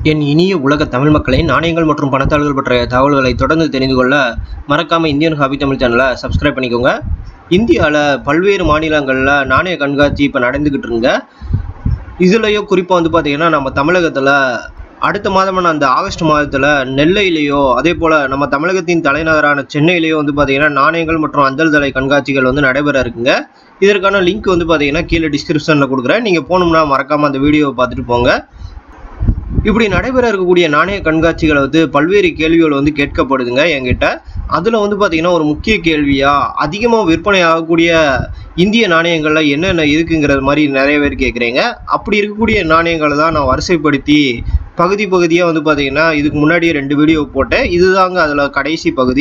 என் இனிய உலக தமிழ் மக்களை நாணயங்கள் மற்றும் பணத்தாள்கள் பற்றிய தகவல்களை தொடர்ந்து தெரிந்து கொள்ள மறக்காம இந்தியன் ஹாபி தமிழ் சேனலை சப்ஸ்கிரைப் பண்ணிக்கோங்க இந்தியாவில் பல்வேறு மாநிலங்களில் நாணய கண்காட்சி இப்போ நடந்துக்கிட்டு இருங்க இதுலேயும் குறிப்பாக வந்து பார்த்திங்கன்னா நம்ம தமிழகத்தில் அடுத்த மாதமான அந்த ஆகஸ்ட் மாதத்தில் நெல்லையிலேயோ அதே போல் நம்ம தமிழகத்தின் தலைநகரான சென்னையிலேயோ வந்து பார்த்திங்கன்னா நாணயங்கள் மற்றும் அஞ்சல் தலை கண்காட்சிகள் வந்து நடைபெற இருக்குங்க இதற்கான லிங்க் வந்து பார்த்திங்கன்னா கீழே டிஸ்கிரிப்ஷனில் கொடுக்குறேன் நீங்கள் போகணும்னா மறக்காமல் அந்த வீடியோவை பார்த்துட்டு போங்க இப்படி நடைபெற இருக்கக்கூடிய நாணய கண்காட்சிகளை வந்து பல்வேறு கேள்விகள் வந்து கேட்கப்படுதுங்க என்கிட்ட அதில் வந்து பார்த்தீங்கன்னா ஒரு முக்கிய கேள்வியா அதிகமாக விற்பனை ஆகக்கூடிய இந்திய நாணயங்கள்ல என்னென்ன இருக்குங்கிறது மாதிரி நிறைய பேர் கேட்குறீங்க அப்படி இருக்கக்கூடிய நாணயங்களை தான் நான் வரிசைப்படுத்தி பகுதி பகுதியாக வந்து பார்த்தீங்கன்னா இதுக்கு முன்னாடியே ரெண்டு வீடியோ போட்டேன் இதுதாங்க அதில் கடைசி பகுதி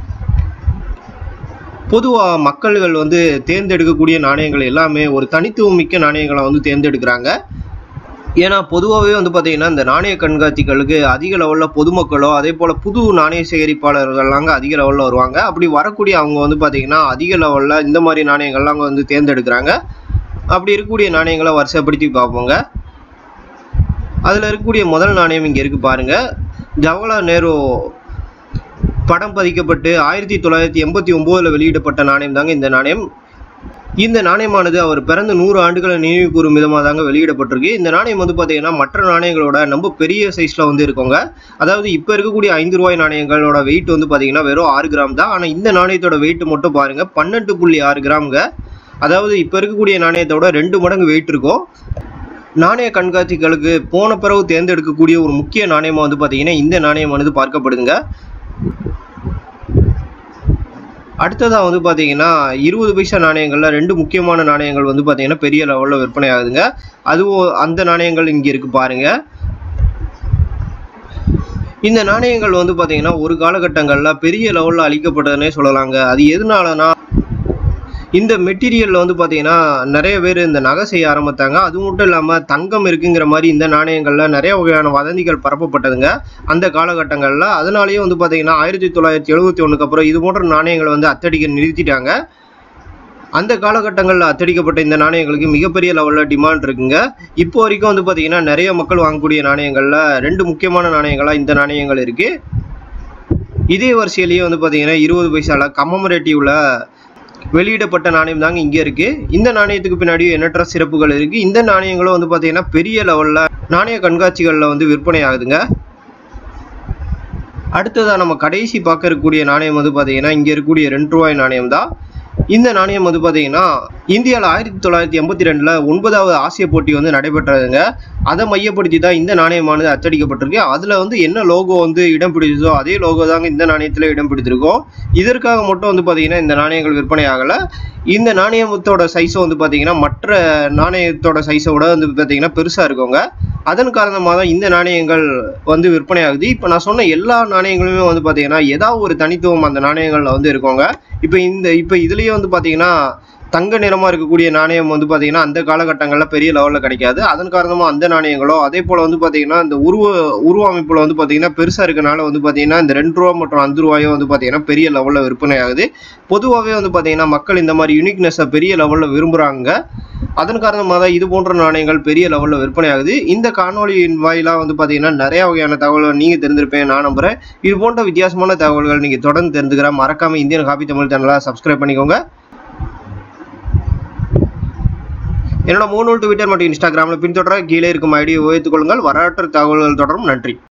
பொதுவாக மக்கள்கள் வந்து தேர்ந்தெடுக்கக்கூடிய நாணயங்கள் எல்லாமே ஒரு தனித்துவம் மிக்க நாணயங்களை வந்து தேர்ந்தெடுக்கிறாங்க ஏன்னா பொதுவாகவே வந்து பார்த்தீங்கன்னா இந்த நாணய கண்காட்சிகளுக்கு அதிக லெவலில் பொதுமக்களோ அதே போல் புது நாணய சேகரிப்பாளர்கள்லாங்க அதிக லெவலில் வருவாங்க அப்படி வரக்கூடிய அவங்க வந்து பார்த்தீங்கன்னா அதிக லெவலில் இந்த மாதிரி நாணயங்கள்லாம் வந்து தேர்ந்தெடுக்கிறாங்க அப்படி இருக்கக்கூடிய நாணயங்களை வரிசைப்படுத்தி பார்ப்போங்க அதில் இருக்கக்கூடிய முதல் நாணயம் இங்கே இருக்குது பாருங்கள் ஜவஹர்லால் நேரு படம் பதிக்கப்பட்டு ஆயிரத்தி தொள்ளாயிரத்தி எண்பத்தி ஒம்போதில் வெளியிடப்பட்ட நாணயம் தாங்க இந்த நாணயம் இந்த நாணயமானது அவர் பிறந்த நூறு ஆண்டுகளை நினைவு கூறும் விதமாக தாங்க வெளியிடப்பட்டிருக்கு இந்த நாணயம் வந்து பார்த்தீங்கன்னா மற்ற நாணயங்களோட ரொம்ப பெரிய சைஸில் வந்து இருக்குங்க அதாவது இப்போ இருக்கக்கூடிய ஐந்து ரூபாய் நாணயங்களோட வெயிட் வந்து பார்த்தீங்கன்னா வெறும் ஆறு கிராம் தான் ஆனால் இந்த நாணயத்தோட வெயிட் மட்டும் பாருங்கள் பன்னெண்டு புள்ளி ஆறு கிராம்ங்க அதாவது இப்போ இருக்கக்கூடிய நாணயத்தோட ரெண்டு மடங்கு வெயிட் இருக்கும் நாணய கண்காட்சிகளுக்கு போன பிறகு தேர்ந்தெடுக்கக்கூடிய ஒரு முக்கிய நாணயமாக வந்து பார்த்தீங்கன்னா இந்த நாணயமானது பார்க்கப்படுதுங்க அடுத்ததாக வந்து பார்த்தீங்கன்னா இருபது பைசா நாணயங்களில் ரெண்டு முக்கியமான நாணயங்கள் வந்து பார்த்தீங்கன்னா பெரிய லெவலில் விற்பனை ஆகுதுங்க அதுவும் அந்த நாணயங்கள் இங்கே இருக்குது பாருங்கள் இந்த நாணயங்கள் வந்து பார்த்தீங்கன்னா ஒரு காலகட்டங்களில் பெரிய லெவலில் அழிக்கப்பட்டதுன்னே சொல்லலாங்க அது எதனாலனா இந்த மெட்டீரியலில் வந்து பார்த்தீங்கன்னா நிறைய பேர் இந்த நகை செய்ய ஆரம்பித்தாங்க அது மட்டும் இல்லாமல் தங்கம் இருக்குங்கிற மாதிரி இந்த நாணயங்களில் நிறைய வகையான வதந்திகள் பரப்பப்பட்டதுங்க அந்த காலகட்டங்களில் அதனாலேயே வந்து பார்த்தீங்கன்னா ஆயிரத்தி தொள்ளாயிரத்தி எழுபத்தி ஒன்றுக்கு அப்புறம் இது போன்ற நாணயங்களை வந்து அத்தடிக்க நிறுத்திட்டாங்க அந்த காலகட்டங்களில் அத்தடிக்கப்பட்ட இந்த நாணயங்களுக்கு மிகப்பெரிய லெவலில் டிமாண்ட் இருக்குங்க இப்போ வரைக்கும் வந்து பார்த்தீங்கன்னா நிறைய மக்கள் வாங்கக்கூடிய நாணயங்களில் ரெண்டு முக்கியமான நாணயங்களாக இந்த நாணயங்கள் இருக்குது இதே வரிசையிலேயே வந்து பார்த்தீங்கன்னா இருபது பைசால கம்மமரேட்டிவில் வெளியிடப்பட்ட நாணயம் தாங்க இங்கே இருக்குது இந்த நாணயத்துக்கு பின்னாடி எண்ணற்ற சிறப்புகள் இருக்குது இந்த நாணயங்களும் வந்து பார்த்தீங்கன்னா பெரிய லெவலில் நாணய கண்காட்சிகளில் வந்து விற்பனை ஆகுதுங்க அடுத்ததாக நம்ம கடைசி பார்க்க இருக்கக்கூடிய நாணயம் வந்து பார்த்தீங்கன்னா இங்கே இருக்கக்கூடிய ரெண்டு ரூபாய் நாணயம் தான் இந்த நாணயம் வந்து பார்த்தீங்கன்னா இந்தியாவில் ஆயிரத்தி தொள்ளாயிரத்தி எண்பத்தி ரெண்டில் ஒன்பதாவது ஆசிய போட்டி வந்து நடைபெற்றதுங்க அதை மையப்படுத்தி தான் இந்த நாணயமானது அச்சடிக்கப்பட்டிருக்கு அதில் வந்து என்ன லோகோ வந்து இடம் பிடிச்சதோ அதே லோகோ தாங்க இந்த நாணயத்தில் இடம் பிடித்திருக்கோம் இதற்காக மட்டும் வந்து பார்த்தீங்கன்னா இந்த நாணயங்கள் விற்பனை ஆகலை இந்த நாணயத்தோட சைஸும் வந்து பார்த்தீங்கன்னா மற்ற நாணயத்தோட சைஸை விட வந்து பார்த்தீங்கன்னா பெருசாக இருக்குங்க அதன் காரணமாக தான் இந்த நாணயங்கள் வந்து விற்பனை ஆகுது இப்போ நான் சொன்ன எல்லா நாணயங்களுமே வந்து பார்த்தீங்கன்னா ஏதாவது ஒரு தனித்துவம் அந்த நாணயங்களில் வந்து இருக்குங்க இப்போ இந்த இப்போ இதுலேயே வந்து பார்த்தீங்கன்னா தங்க நிறமாக இருக்கக்கூடிய நாணயம் வந்து பார்த்தீங்கன்னா அந்த காலகட்டங்களில் பெரிய லெவலில் கிடைக்காது அதன் காரணமாக அந்த நாணயங்களோ அதே போல் வந்து பார்த்தீங்கன்னா இந்த உருவ உருவ அமைப்பில் வந்து பார்த்தீங்கன்னா பெருசாக இருக்கனால வந்து பார்த்தீங்கன்னா இந்த ரெண்டு ரூபா மற்றும் அஞ்சு ரூபாயும் வந்து பார்த்தீங்கன்னா பெரிய லெவலில் விற்பனை ஆகுது பொதுவாகவே வந்து பார்த்தீங்கன்னா மக்கள் இந்த மாதிரி யூனிக்னஸை பெரிய லெவலில் விரும்புகிறாங்க அதன் காரணமாக தான் இது போன்ற நாணயங்கள் பெரிய லெவலில் விற்பனை ஆகுது இந்த காணொலியின் வாயிலாக வந்து பார்த்தீங்கன்னா நிறைய வகையான தகவல்கள் நீங்கள் தெரிஞ்சிருப்பேன் நான் நம்புகிறேன் இது போன்ற வித்தியாசமான தகவல்கள் நீங்கள் தொடர்ந்து தெரிஞ்சுக்கிற மறக்காமல் இந்தியன் காபி தமிழ் சேனலை சப்ஸ்கிரைப் பண்ணிக்கோங்க என்னோட மூணு ட்விட்டர் மற்றும் இன்ஸ்டாகிராமில் பின்தொடர கீழே இருக்கும் ஐடியை உயர்த்துக் கொள்ளுங்கள் வரலாற்று தகவல்கள் தொடரும் நன்றி